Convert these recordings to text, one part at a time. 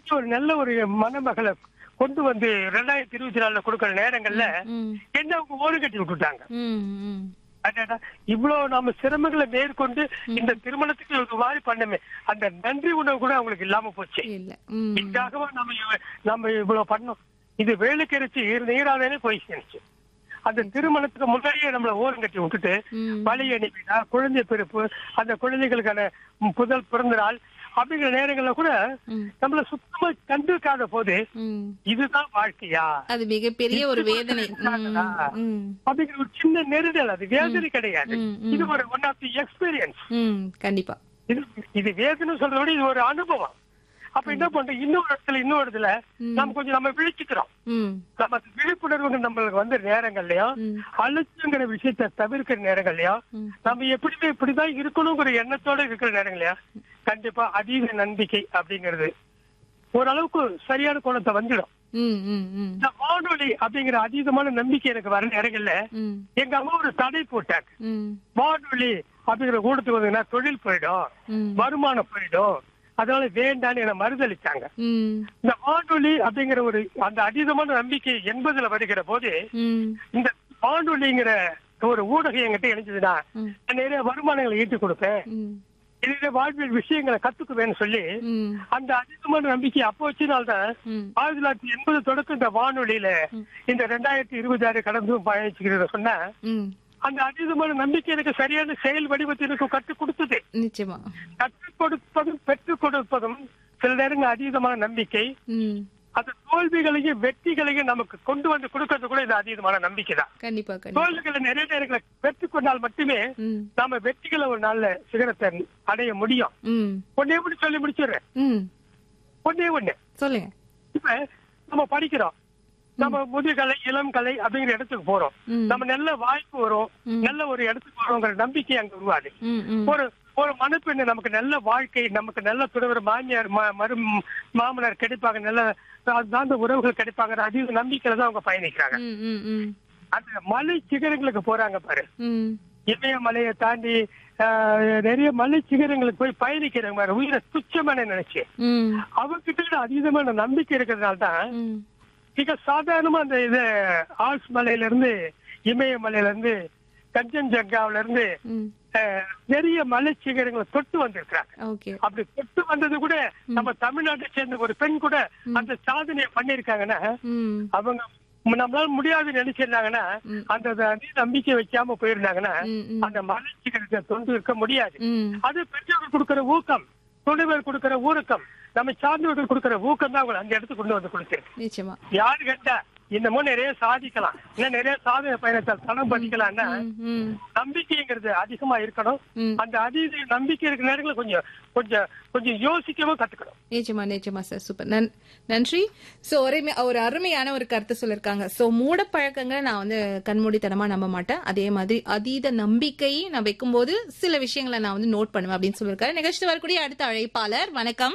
படிச்சு ஒரு நல்ல ஒரு மணமகளை கொண்டு வந்து ரெண்டாயிரத்தி இருபத்தி நாலுல கொடுக்கிற நேரங்கள்ல ம் என்ன அவங்க ஓடு கட்டி விட்டுட்டாங்க ம் ம் அடடா, இவ்வளவு நம்ம சிரமங்களை மேற்கொண்டு இந்த திருமணத்துக்கு ஒரு மாதிரி பண்ணமே அந்த நன்றி உணவு கூட அவங்களுக்கு இல்லாம போச்சு இல்ல ம் இதுக்காகவா நம்ம இவ- நம்ம இவ்வளவு பண்ணோம் இது வேலுக்கரிச்சு நீராதேனே போய் சேர்ந்துச்சு அந்த திருமணத்துக்கு முன்னாடியே நம்மள ஓரம் கட்டி விட்டுட்டு ம் பழி அனுப்பினா குழந்தை பிறப்பு அந்த குழந்தைகளுக்கான ம், புதல் பிறந்த நாள் அப்படிங்கிற நேரங்கள்ல கூட ம் நம்மள சுத்தமா கண்டுக்காத போது ம் இதுதான் வாழ்க்கையா அது மிகப்பெரிய ஒரு வேதனை ம் ம் அப்படிங்கிற ஒரு சின்ன நெருடல் அது வேதனை கிடையாது ம், ம். இது ஒரு ஒன் ஆஃப் தி எக்ஸ்பீரியன்ஸ் ம் கண்டிப்பா இது இது வேதனை சொல்றத விட இது ஒரு அனுபவம் அப்ப என்ன பண்றோம் இன்னொரு இடத்துல இன்னொரு இடத்துல நம்ம கொஞ்சம் நம்ம விழிச்சுக்கிறோம் ம் நம்ம அந்த விழிப்புணர்வு நம்மளுக்கு வந்து நேரங்கள்லயும் ம் அலட்சியங்கிற விஷயத்த தவிர்க்கிற நேரங்கள்லயும் ம். நம்ம எப்படிமே இப்படிதான் இருக்கணுங்கிற எண்ணத்தோட இருக்கிற நேரங்களையா கண்டிப்பா அதீத நம்பிக்கை அப்படிங்கிறது ஓரளவுக்கு சரியான குணத்தை வந்துடும் ம் ம் ம் இந்த வானொலி அப்படிங்கிற அதீதமான நம்பிக்கை எனக்கு வர நேரங்கள்ல ம் எங்க அம்மா ஒரு தடை போட்டாங்க ம் வானொலி அப்படிங்கிற கூடத்துக்கு வந்தீங்கன்னா தொழில் போயிடும் ம் வருமானம் போயிடும் அதனால வேண்டான்னு என்ன மறுதளிச்சாங்க ம் இந்த வானொலி அப்படிங்கிற ஒரு அந்த அதீதமான நம்பிக்கை எண்பதுல வருகிற போது ம் இந்த வானொலிங்கிற ஒரு ஊடகம் என்கிட்ட இணைஞ்சதுன்னா ம். நான் நிறைய வருமானங்களை ஈட்டி கொடுப்பேன் ம் நிறைய வாழ்வியல் விஷயங்களை கத்துக்குவேன்னு சொல்லி ம் அந்த அதிகமான நம்பிக்கை அப்போ வச்சனால்தான் ம் ஆயிரத்தி தொள்ளாயிரத்தி எண்பது தொடக்கம் இந்த வானொலியில இந்த ரெண்டாயிரத்தி இருபத்தி ஆறு கடந்து பயணிச்சுக்கிறத சொன்னா ம் அந்த அதீதமான நம்பிக்கை எனக்கு சரியான செயல் வடிவத்தை எனக்கு கற்றுக் கொடுத்தது நிச்சயமா கற்றுக் கொடுப்பதும் பெற்றுக் கொடுப்பதும் சில நேரங்கள் அதீதமான நம்பிக்கை ம் அந்த தோல்விகளையும் வெற்றிகளையும் நமக்கு கொண்டு வந்து கொடுக்கறது கூட இந்த அதீதமான நம்பிக்கை தான் கண்டிப்பா கண்டிப்பா தோல்விகளை நிறைய நேரங்களை பெற்றுக் கொண்டால் மட்டுமே ம் நாம வெற்றிகளை ஒரு நாள்ல சிகரத்தை அடைய முடியும் ம் ஒன்னே ஒண்ணு சொல்லி முடிச்சிடுறேன் ம் ஒன்னே ஒண்ணு சொல்லுங்க இப்ப நம்ம படிக்கிறோம் நம்ம முதுகலை இளம் கலை அப்படிங்கிற இடத்துக்கு போறோம் ம் நம்ம நல்ல வாய்ப்பு வரும் ம். நல்ல ஒரு இடத்துக்கு வரோங்கிற நம்பிக்கை அங்க உருவாது ம் ம் ஒரு ஒரு மனப்பெண்ணு நமக்கு நல்ல வாழ்க்கை நமக்கு நல்ல துறவர் மாமியார் ம- மரு மாமனார் கிடைப்பாங்க நல்ல சார்ந்த உறவுகள் கிடைப்பாங்க அதீத நம்பிக்கையில தான் அவங்க பயணிக்கிறாங்க ம் ம் ம் அந்த மலை சிகரங்களுக்கு போறாங்க பாரு ம் இமயமலையை தாண்டி ஆஹ், நிறைய மலை சிகரங்களுக்கு போய் பயணிக்கிறாங்க பாரு உயிரை துச்சமான நினைச்சு ம் அவங்க கிட்ட அதீதமான நம்பிக்கை இருக்கிறதுனால தான் ம் மிக சாதாரணமா அந்த இது ஆல்ஸ் மலையில இருந்து இமயமலையில இருந்து கஞ்சன்ஜங்காவில இருந்து ம் ஆஹ், நிறைய மலை சிகரங்களை தொட்டு வந்திருக்கிறாங்க ஓகே அப்படி தொட்டு வந்தது கூட நம்ம தமிழ்நாட்டை சேர்ந்த ஒரு பெண் கூட அந்த சாதனையை பண்ணிருக்காங்கன்னா ம் அவங்க நம்மளால முடியாதுன்னு நினைச்சிருந்தாங்கன்னா ம். அந்த அந்த நம்பிக்கை வைக்காம போயிருந்தாங்கன்னா ம் ம் அந்த மலை சிகரத்தை தொண்டு இருக்க முடியாது ம் அது பெற்றோர்கள் கொடுக்கிற ஊக்கம் துணைவர் கொடுக்கிற ஊக்கம் நம்ம சார்ந்தவர்கள் கொடுக்கிற ஊக்கம் தான் அவங்களை அந்த இடத்துக்கு கொண்டு வந்து கொடுத்திருக்கு நிச்சயமா யாரு கேட்டா இன்னமும் நிறைய சாதிக்கலாம் இன்னும் நிறைய சாதனை பயணத்தால் பணம் பதிக்கலாம்னா ம் ம் நம்பிக்கைங்கிறது அதிகமா இருக்கணும் ம் அந்த அதீத நம்பிக்கை இருக்கிற நேரத்துல கொஞ்சம் கொஞ்சம் கொஞ்சம் யோசிக்கவும் கத்துக்கணும் நிச்சயமா நிச்சயமா சார் சூப்பர் நன் நன்றி ஸோ ஒரே ஒரு அருமையான ஒரு கருத்து சொல்லியிருக்காங்க ஸோ மூட பழக்கங்களை நான் வந்து கண்மூடித்தனமா நம்ப மாட்டேன் அதே மாதிரி அதீத நம்பிக்கையை நான் வைக்கும்போது சில விஷயங்களை நான் வந்து நோட் பண்ணுவேன் அப்படின்னு சொல்லியிருக்காரு நிகழ்ச்சி வரக்கூடிய அடுத்த அழைப்பாளர் வணக்கம்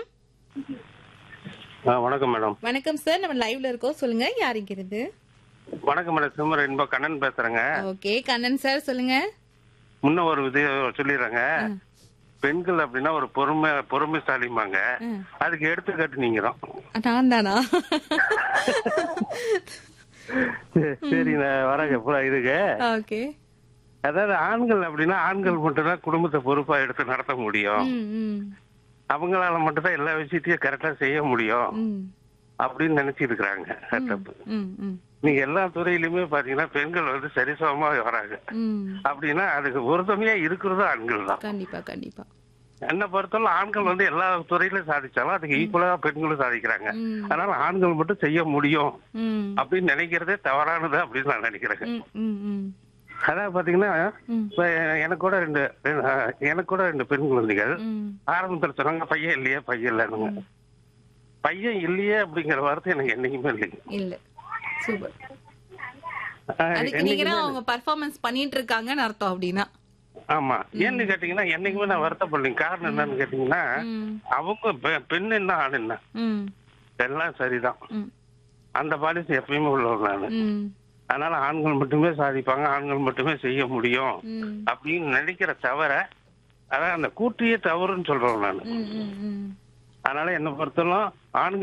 ஆ வணக்கம் மேடம் வணக்கம் சார் நம்ம லைவ்ல இருக்கோம் சொல்லுங்க யார் இங்கிருந்து வணக்கம் மேடம் சிம்மர் இன்ப கண்ணன் பேசுறேங்க ஓகே கண்ணன் சார் சொல்லுங்க முன்ன ஒரு இது சொல்லிடுறேங்க பெண்கள் அப்படின்னா ஒரு பொறுமை பொறுமைசாலிமாங்க ம். அதுக்கு எடுத்துக்காட்டு நீங்க தான் நான் தானா சரி நான் வரேங்க பூரா இதுக்கு ஓகே அதாவது ஆண்கள் அப்படின்னா ஆண்கள் மட்டும்தான் குடும்பத்தை பொறுப்பா எடுத்து நடத்த முடியும் ம் ம் அவங்களால மட்டும்தான் எல்லா விஷயத்தையும் கரெக்டா செய்ய முடியும் ம் அப்படின்னு நினைச்சிட்டு இருக்கிறாங்க தப்பு ம் ம் நீங்க எல்லா துறையிலுமே பாத்தீங்கன்னா பெண்கள் வந்து சரிசமமா வராங்க ம் அப்படின்னா அதுக்கு உறுதுணையா இருக்கிறதும் ஆண்கள் தான் கண்டிப்பா கண்டிப்பா என்னை பொறுத்தவரை ஆண்கள் வந்து எல்லா துறையிலும் சாதிச்சாலும் அதுக்கு ஈக்குவலா பெண்களும் சாதிக்கிறாங்க ம் அதனால ஆண்கள் மட்டும் செய்ய முடியும் ம் அப்படின்னு நினைக்கிறதே தவறானது அப்படின்னு நான் நினைக்கிறேங்க ம் ம் ம் அதான் பாத்தீங்கன்னா ம். இப்ப எனக்கு கூட ரெண்டு அஹ், எனக்கு கூட ரெண்டு பெண் குழந்தைகள் ம் ஆரம்பத்துல சொன்னாங்க பையன் இல்லையே பையன் இல்லைன்னு பையன் இல்லையே அப்படிங்கிற வார்த்தை எனக்கு என்னைக்குமே இல்லைங்க இல்ல சூப்பர் அஹ், அதுக்கு நீங்க தான் அவங்க பர்ஃபார்மன்ஸ் பண்ணிட்டு இருக்காங்கன்னு அர்த்தம் அப்படின்னா ஆமா ஏன்னு கேட்டீங்கன்னா என்னைக்குமே நான் வருத்தப்படலைங்க காரணம் என்னன்னு கேட்டீங்கன்னா ம் அவங்க பெ- பெண் என்ன ஆண் என்ன ம் எல்லாம் சரிதான் ம் அந்த பாலிசி எப்பயுமே உள்ளவர் நான் ம் அதனால ஆண்கள் மட்டுமே சாதிப்பாங்க ஆண்கள் மட்டுமே செய்ய முடியும் ம் அப்படின்னு நினைக்கிற தவிர அதான் அந்த கூட்டியே தவறுன்னு சொல்றேன் நான் ம் ம் ம் அதனால என்ன பொறுத்தவரை ஆண்கள்